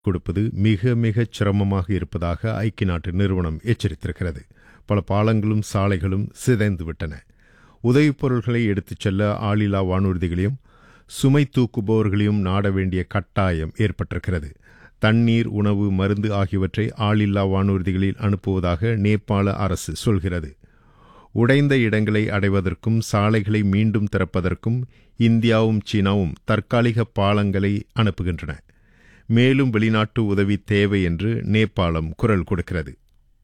கொடுப்பது மிக மிக சிரமமாக இருப்பதாக ஐக்கிய நாட்டு நிறுவனம் எச்சரித்திருக்கிறது பல பாலங்களும் சாலைகளும் சிதைந்து விட்டன உதவிப் பொருள்களை எடுத்துச் செல்ல ஆளில்லா வானூர்திகளையும் சுமை தூக்குபவர்களையும் நாட வேண்டிய கட்டாயம் ஏற்பட்டிருக்கிறது தண்ணீர் உணவு மருந்து ஆகியவற்றை ஆளில்லா வானூர்திகளில் அனுப்புவதாக நேபாள அரசு சொல்கிறது உடைந்த இடங்களை அடைவதற்கும் சாலைகளை மீண்டும் திறப்பதற்கும் இந்தியாவும் சீனாவும் தற்காலிக பாலங்களை அனுப்புகின்றன மேலும் வெளிநாட்டு உதவி தேவை என்று நேபாளம் குரல் கொடுக்கிறது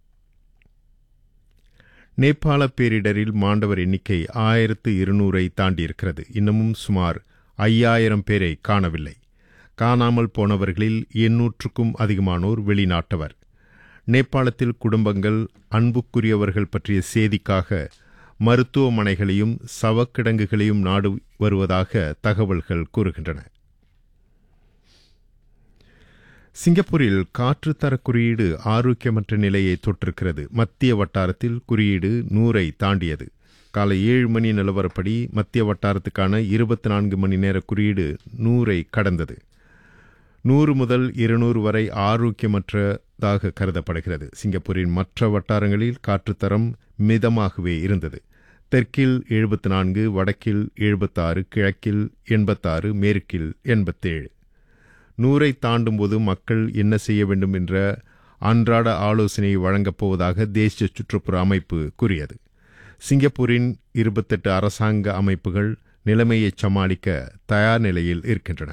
நேபாள பேரிடரில் மாண்டவர் எண்ணிக்கை ஆயிரத்து இருநூறை தாண்டியிருக்கிறது இன்னமும் சுமார் ஐயாயிரம் பேரை காணவில்லை காணாமல் போனவர்களில் எண்ணூற்றுக்கும் அதிகமானோர் வெளிநாட்டவர் நேபாளத்தில் குடும்பங்கள் அன்புக்குரியவர்கள் பற்றிய செய்திக்காக மருத்துவமனைகளையும் சவக்கிடங்குகளையும் நாடு வருவதாக தகவல்கள் கூறுகின்றன சிங்கப்பூரில் காற்று தர குறியீடு ஆரோக்கியமற்ற நிலையை தொற்றிருக்கிறது மத்திய வட்டாரத்தில் குறியீடு நூறை தாண்டியது காலை ஏழு மணி நிலவரப்படி மத்திய வட்டாரத்துக்கான இருபத்தி நான்கு மணி நேர குறியீடு நூறை கடந்தது நூறு முதல் இருநூறு வரை ஆரோக்கியமற்றதாக கருதப்படுகிறது சிங்கப்பூரின் மற்ற வட்டாரங்களில் காற்றுத்தரம் மிதமாகவே இருந்தது தெற்கில் எழுபத்தி நான்கு வடக்கில் எழுபத்தாறு கிழக்கில் எண்பத்தாறு மேற்கில் எண்பத்தேழு நூறை தாண்டும்போது மக்கள் என்ன செய்ய வேண்டும் என்ற அன்றாட ஆலோசனையை வழங்கப் போவதாக தேசிய சுற்றுப்புற அமைப்பு கூறியது சிங்கப்பூரின் இருபத்தெட்டு அரசாங்க அமைப்புகள் நிலைமையை சமாளிக்க தயார் நிலையில் இருக்கின்றன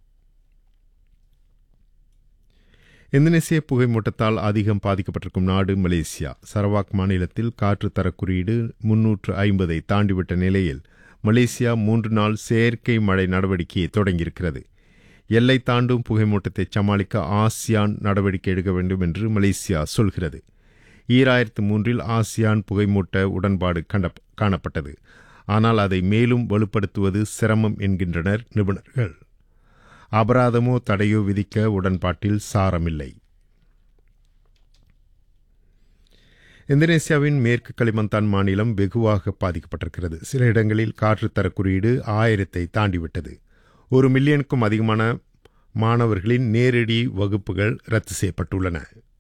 இந்தோனேசிய புகைமூட்டத்தால் அதிகம் பாதிக்கப்பட்டிருக்கும் நாடு மலேசியா சரவாக் மாநிலத்தில் காற்று தர குறியீடு முன்னூற்று ஐம்பதை தாண்டிவிட்ட நிலையில் மலேசியா மூன்று நாள் செயற்கை மழை நடவடிக்கையை தொடங்கியிருக்கிறது எல்லை தாண்டும் புகைமூட்டத்தை சமாளிக்க ஆசியான் நடவடிக்கை எடுக்க வேண்டும் என்று மலேசியா சொல்கிறது ஈராயிரத்து மூன்றில் ஆசியான் புகைமூட்ட உடன்பாடு காணப்பட்டது ஆனால் அதை மேலும் வலுப்படுத்துவது சிரமம் என்கின்றனர் நிபுணர்கள் அபராதமோ தடையோ விதிக்க உடன்பாட்டில் சாரமில்லை இந்தோனேசியாவின் மேற்கு களிமந்தான் மாநிலம் வெகுவாக பாதிக்கப்பட்டிருக்கிறது சில இடங்களில் காற்று தர குறியீடு ஆயிரத்தை தாண்டிவிட்டது ஒரு மில்லியனுக்கும் அதிகமான மாணவர்களின் நேரடி வகுப்புகள் ரத்து செய்யப்பட்டுள்ளன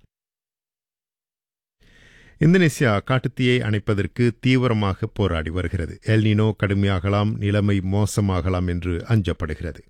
இந்தோனேசியா காட்டுத்தீயை அணைப்பதற்கு தீவிரமாக போராடி வருகிறது எல்னினோ கடுமையாகலாம் நிலைமை மோசமாகலாம் என்று அஞ்சப்படுகிறது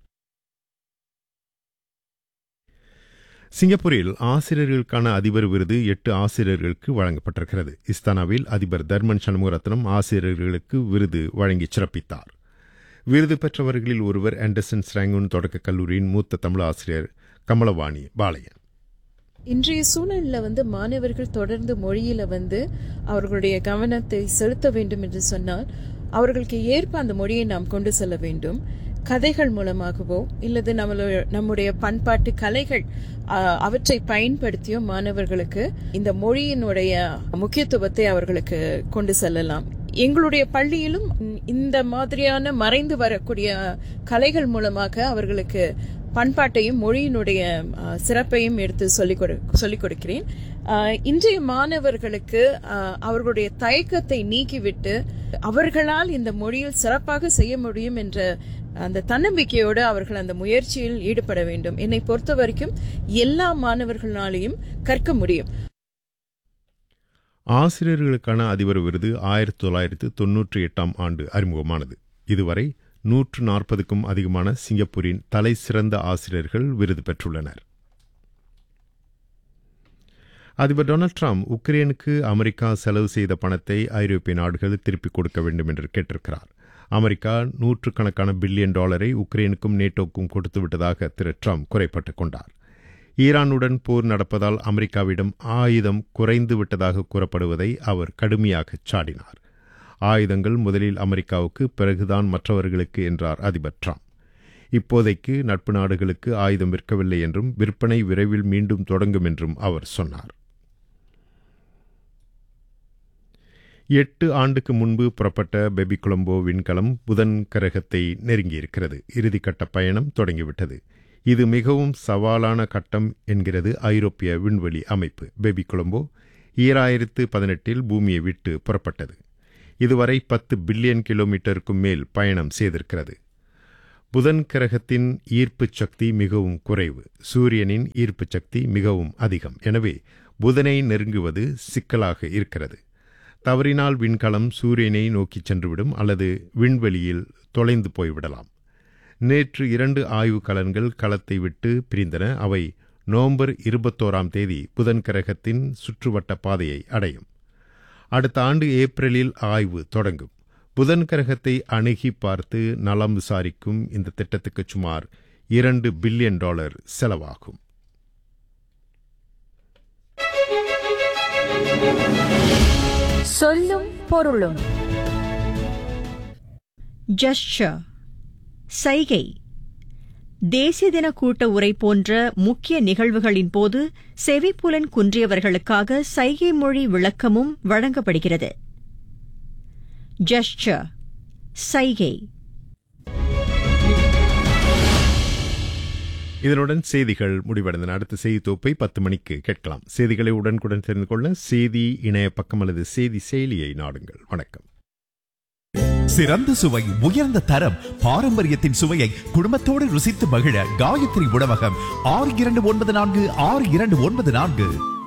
சிங்கப்பூரில் ஆசிரியர்களுக்கான அதிபர் விருது எட்டு ஆசிரியர்களுக்கு வழங்கப்பட்டிருக்கிறது இஸ்தானாவில் அதிபர் தர்மன் சண்முகரத்னம் ஆசிரியர்களுக்கு விருது வழங்கி சிறப்பித்தார் விருது பெற்றவர்களில் ஒருவர் ஆண்டர்சன் ஸ்ராங்கூன் தொடக்கக் கல்லூரியின் மூத்த தமிழ் ஆசிரியர் கமலவாணி பாளையன் இன்றைய சூழலில் வந்து மாணவர்கள் தொடர்ந்து மொழியில வந்து அவர்களுடைய கவனத்தை செலுத்த வேண்டும் என்று சொன்னால் அவர்களுக்கு ஏற்ப அந்த மொழியை நாம் கொண்டு செல்ல வேண்டும் கதைகள் மூலமாகவோ இல்லது நம்மளுடைய நம்முடைய பண்பாட்டு கலைகள் அவற்றை பயன்படுத்தியோ மாணவர்களுக்கு இந்த மொழியினுடைய முக்கியத்துவத்தை அவர்களுக்கு கொண்டு செல்லலாம் எங்களுடைய பள்ளியிலும் இந்த மாதிரியான மறைந்து வரக்கூடிய கலைகள் மூலமாக அவர்களுக்கு பண்பாட்டையும் மொழியினுடைய சிறப்பையும் எடுத்து சொல்லிக் கொடு சொல்லிக் கொடுக்கிறேன் இன்றைய மாணவர்களுக்கு அவர்களுடைய தயக்கத்தை நீக்கிவிட்டு அவர்களால் இந்த மொழியில் சிறப்பாக செய்ய முடியும் என்ற அந்த தன்னம்பிக்கையோடு அவர்கள் அந்த முயற்சியில் ஈடுபட வேண்டும் என்னை பொறுத்த வரைக்கும் எல்லா மாணவர்களாலையும் கற்க முடியும் ஆசிரியர்களுக்கான அதிபர் விருது ஆயிரத்தி தொள்ளாயிரத்து தொன்னூற்றி எட்டாம் ஆண்டு அறிமுகமானது இதுவரை நூற்று நாற்பதுக்கும் அதிகமான சிங்கப்பூரின் தலை சிறந்த ஆசிரியர்கள் விருது பெற்றுள்ளனர் அதிபர் டொனால்ட் ட்ரம்ப் உக்ரைனுக்கு அமெரிக்கா செலவு செய்த பணத்தை ஐரோப்பிய நாடுகள் திருப்பிக் கொடுக்க வேண்டும் என்று கேட்டிருக்கிறார் அமெரிக்கா நூற்றுக்கணக்கான பில்லியன் டாலரை உக்ரைனுக்கும் நேட்டோக்கும் கொடுத்து விட்டதாக திரு ட்ரம்ப் குறைப்பட்டுக் கொண்டார் ஈரானுடன் போர் நடப்பதால் அமெரிக்காவிடம் ஆயுதம் குறைந்து விட்டதாக கூறப்படுவதை அவர் கடுமையாக சாடினார் ஆயுதங்கள் முதலில் அமெரிக்காவுக்கு பிறகுதான் மற்றவர்களுக்கு என்றார் அதிபர் ட்ரம்ப் இப்போதைக்கு நட்பு நாடுகளுக்கு ஆயுதம் விற்கவில்லை என்றும் விற்பனை விரைவில் மீண்டும் தொடங்கும் என்றும் அவர் சொன்னார் எட்டு ஆண்டுக்கு முன்பு புறப்பட்ட பெபி கொலம்போ விண்கலம் புதன் கிரகத்தை நெருங்கியிருக்கிறது இறுதிக்கட்ட பயணம் தொடங்கிவிட்டது இது மிகவும் சவாலான கட்டம் என்கிறது ஐரோப்பிய விண்வெளி அமைப்பு பேபி கொலம்போ ஈராயிரத்து பதினெட்டில் பூமியை விட்டு புறப்பட்டது இதுவரை பத்து பில்லியன் கிலோமீட்டருக்கும் மேல் பயணம் செய்திருக்கிறது புதன் கிரகத்தின் ஈர்ப்பு சக்தி மிகவும் குறைவு சூரியனின் ஈர்ப்பு சக்தி மிகவும் அதிகம் எனவே புதனை நெருங்குவது சிக்கலாக இருக்கிறது தவறினால் விண்கலம் சூரியனை நோக்கிச் சென்றுவிடும் அல்லது விண்வெளியில் தொலைந்து போய்விடலாம் நேற்று இரண்டு ஆய்வு கலன்கள் களத்தை விட்டு பிரிந்தன அவை நவம்பர் இருபத்தோராம் தேதி புதன் கிரகத்தின் சுற்றுவட்ட பாதையை அடையும் அடுத்த ஆண்டு ஏப்ரலில் ஆய்வு தொடங்கும் புதன் கிரகத்தை அணுகி பார்த்து நலம் விசாரிக்கும் இந்த திட்டத்துக்கு சுமார் இரண்டு பில்லியன் டாலர் செலவாகும் சொல்லும் பொருளும் ஜஸ்டர் சைகை தேசிய தின கூட்ட உரை போன்ற முக்கிய நிகழ்வுகளின் போது செவிப்புலன் குன்றியவர்களுக்காக சைகை மொழி விளக்கமும் வழங்கப்படுகிறது ஜஸ்டர் சைகை இதனுடன் செய்திகள் முடிவடைந்தன அடுத்த செய்தி தொகுப்பை பத்து மணிக்கு கேட்கலாம் செய்திகளை உடனுக்குடன் தெரிந்து கொள்ள செய்தி இணைய பக்கம் அல்லது செய்தி செயலியை நாடுங்கள் வணக்கம் சிறந்த சுவை உயர்ந்த தரம் பாரம்பரியத்தின் சுவையை குடும்பத்தோடு ருசித்து மகிழ காயத்ரி உணவகம் ஆறு இரண்டு ஒன்பது நான்கு ஆறு இரண்டு ஒன்பது நான்கு